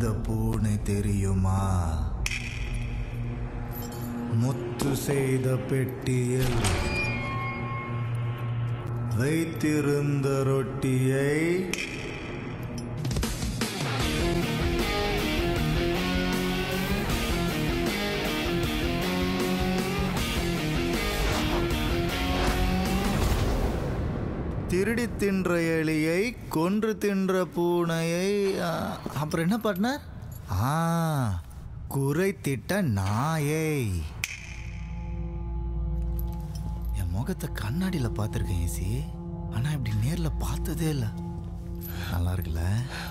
இந்த பூனை தெரியுமா முத்து செய்த பெட்டியில் வைத்திருந்த ரொட்டியை திருடி தின்ற எலியை கொன்று தின்ற பூனையை ஆ, அப்புறம் என்ன பார்ட்னர் ஆ குறைத்திட்ட நாயை என் முகத்தை கண்ணாடியில் பார்த்துருக்கேன் ஏசி ஆனால் இப்படி நேரில் பார்த்ததே இல்லை நல்லா இருக்குல்ல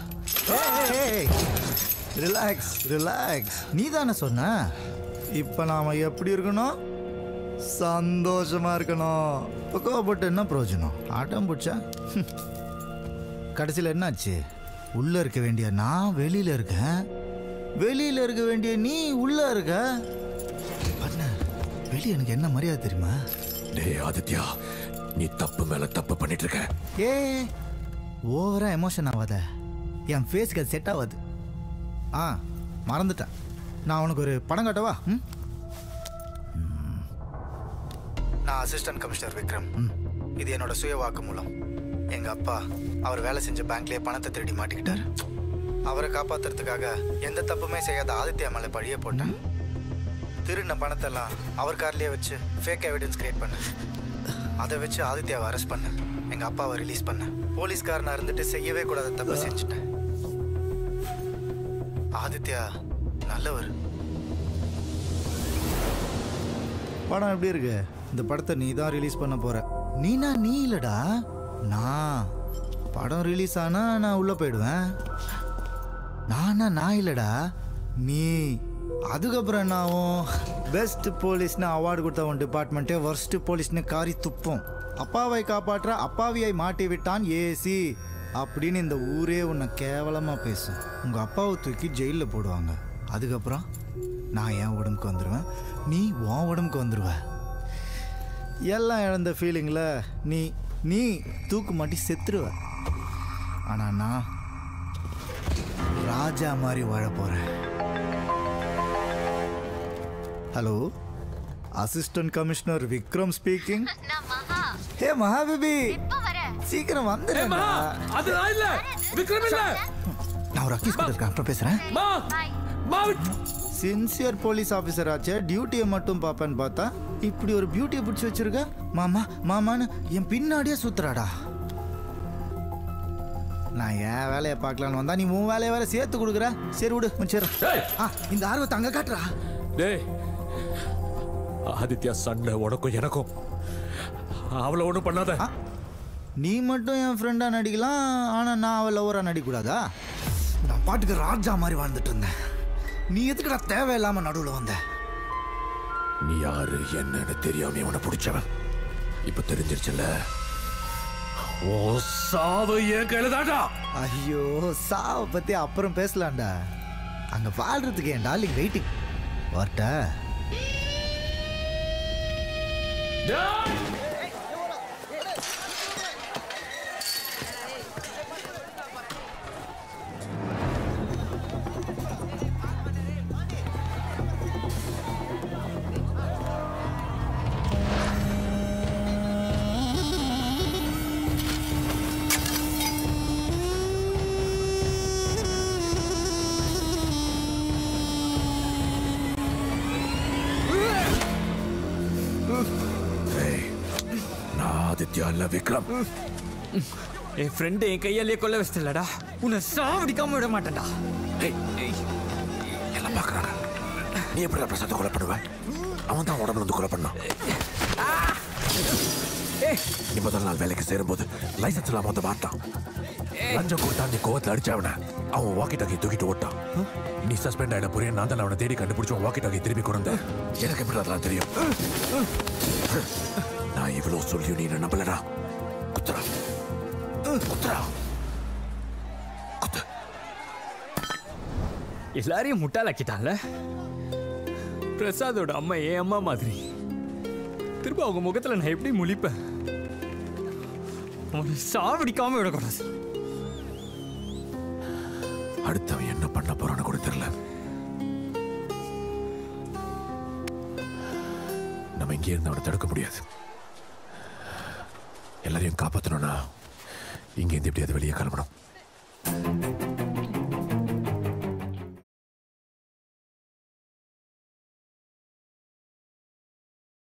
ரிலாக்ஸ் ரிலாக்ஸ் நீ தானே சொன்ன இப்போ நாம எப்படி இருக்கணும் சந்தோஷமா இருக்கணும் இப்போ கோவப்பட்டு என்ன பிரயோஜனம் ஆட்டம் பிடிச்சா கடைசியில் என்னாச்சு உள்ள இருக்க வேண்டிய நான் வெளியில இருக்கேன் வெளியில இருக்க வேண்டிய நீ உள்ள இருக்க பண்ண வெளியே எனக்கு என்ன மரியாதை தெரியுமா டேய் ஆதித்யா நீ தப்பு மேல தப்பு பண்ணிட்டு இருக்க ஏ ஓவரா எமோஷன் ஆகாத என் ஃபேஸ்க்கு அது செட் ஆகாது ஆ மறந்துட்டேன் நான் உனக்கு ஒரு படம் காட்டவா ம் ம். நான் அசிஸ்டன்ட் கமிஷனர் விக்ரம் ம். இது என்னோட சுய வாக்கு மூலம் எங்க அப்பா அவர் வேலை செஞ்ச பேங்க்லயே பணத்தை திருடி மாட்டிக்கிட்டார் அவரை காப்பாத்துறதுக்காக எந்த தப்புமே செய்யாத ஆதித்யா மேலே பழிய போட்டேன் திருடின பணத்தெல்லாம் அவர் கார்லயே வச்சு ஃபேக் எவிடன்ஸ் கிரியேட் பண்ணேன் அதை வச்சு ஆதித்யாவை அரெஸ்ட் பண்ணேன் எங்க அப்பாவை ரிலீஸ் பண்ணேன் போலீஸ்காரனா இருந்துட்டு செய்யவே கூடாத தப்பு செஞ்சுட்டேன் ஆதித்யா நல்லவர் படம் எப்படி இருக்கு இந்த படத்தை நீ தான் ரிலீஸ் பண்ண போற நீனா நீ இல்லடா நான் படம் ரிலீஸ் ஆனா நான் உள்ள போயிடுவேன் நானா நான் இல்லடா நீ அதுக்கப்புறம் என்ன ஆகும் பெஸ்ட் போலீஸ்னு அவார்டு கொடுத்த உன் டிபார்ட்மெண்ட்டே worst போலீஸ்னு காரி துப்போம் அப்பாவை காப்பாற்ற அப்பாவியை மாட்டி விட்டான் ஏசி அப்படின்னு இந்த ஊரே உன்னை கேவலமா பேசும் உங்க அப்பாவை தூக்கி ஜெயிலில் போடுவாங்க அதுக்கப்புறம் நான் என் உடம்புக்கு வந்துடுவேன் நீ உன் உடம்புக்கு வந்துடுவ எல்லாம் இழந்த ஃபீலிங்கில் நீ நீ தூக்கு மாட்டி செத்துருவ ஆனால் நான் ராஜா மாதிரி வாழ போறேன் hello assistant commissioner Vikram speaking நான் மகா ஹே மகாபிபி எப்ப வர சீக்கிரம் வந்துடுறேன் அது நான் இல்ல விக்ரம் இல்ல நான் ஒரு அக்கீஸ் இருக்கேன் அப்புறம் பேசுறேன் மா பாய் மா சின்சியர் போலீஸ் ஆஃபீஸர் ஆச்சே டியூட்டியை மட்டும் பார்ப்பேன்னு பார்த்தா இப்படி ஒரு பியூட்டியை பிடிச்சி வச்சிருக்க மாமா மாமான்னு என் பின்னாடியே சுத்துறாடா நான் என் வேலையை பார்க்கலான்னு வந்தா நீ உன் வேலையை வேற சேர்த்து கொடுக்குற சரி விடு சரி டேய். ஆ இந்த ஆர்வத்தை அங்க காட்டுறா டேய் ஆதித்யா சண்டை உனக்கும் எனக்கும் அவளை ஒண்ணும் பண்ணாத ஆ, நீ மட்டும் என் ஃப்ரெண்டா நடிக்கலாம் ஆனா நான் அவள் லவரா நடிக்கக்கூடாதா நான் பாட்டுக்கு ராஜா மாதிரி வாழ்ந்துட்டு இருந்தேன் நீ எதுக்குடா தேவையில்லாம நடுவுல வந்த நீ யாரு என்னன்னு தெரியாம நீ உன்னை பிடிச்சவன் இப்ப தெரிஞ்சிருச்சுல்ல ஓ சாவு என் கையில தாண்டா ஐயோ சாவை பத்தி அப்புறம் பேசலாம்டா அங்க வாழ்றதுக்கு என் டார்லிங் வெயிட்டிங் வரட்ட ஏய், நான் ஆதித்யா இல்ல விக்ரம் என் ஃப்ரெண்டு என் கையாலேயே கொல்ல வச்சிட்டலடா உன்னை சாவடிக்காம விட மாட்டேன்டா ஏய், ஏய், எல்லாம் பாக்குறாங்க நீ எப்படி பிரசாத்தை கொலை பண்ணுவ அவன் தான் உடம்புல வந்து கொலை பண்ணான் நீ முதல் நாள் வேலைக்கு சேரும்போது லைசன்ஸ் இல்லாம வந்து மாட்டான் லஞ்சம் கொடுத்தா நீ கோவத்துல அடிச்சவன அவன் வாக்கி டாக்கி தூக்கிட்டு ஓட்டான் நீ சஸ்பெண்ட் ஆயிட புரிய நான் தான் அவனை தேடி கண்டுபிடிச்சு உன் வாக்கி டாக்கி திருப்பி கொண்டு வந்தேன். எனக்கு எப்படி அதெல்லாம் தெரியும் நான் இவ்வளவு சொல்லியும் நீ என்ன நம்பலடா குத்துறா குத்துறா குத்து எல்லாரையும் முட்டாளாக்கிட்டான்ல பிரசாதோட அம்மா என் அம்மா மாதிரி திரும்ப அவங்க முகத்துல நான் எப்படி முழிப்பேன் அவனை சாவடிக்காம விடக்கூடாது அடுத்து அவன் என்ன பண்ண போறான்னு கூட தெரியல நம்ம இங்கே இருந்து அவனை தடுக்க முடியாது எல்லாரையும் காப்பாற்றணும்னா இங்கேருந்து எப்படியாவது வெளியே கிளம்பணும்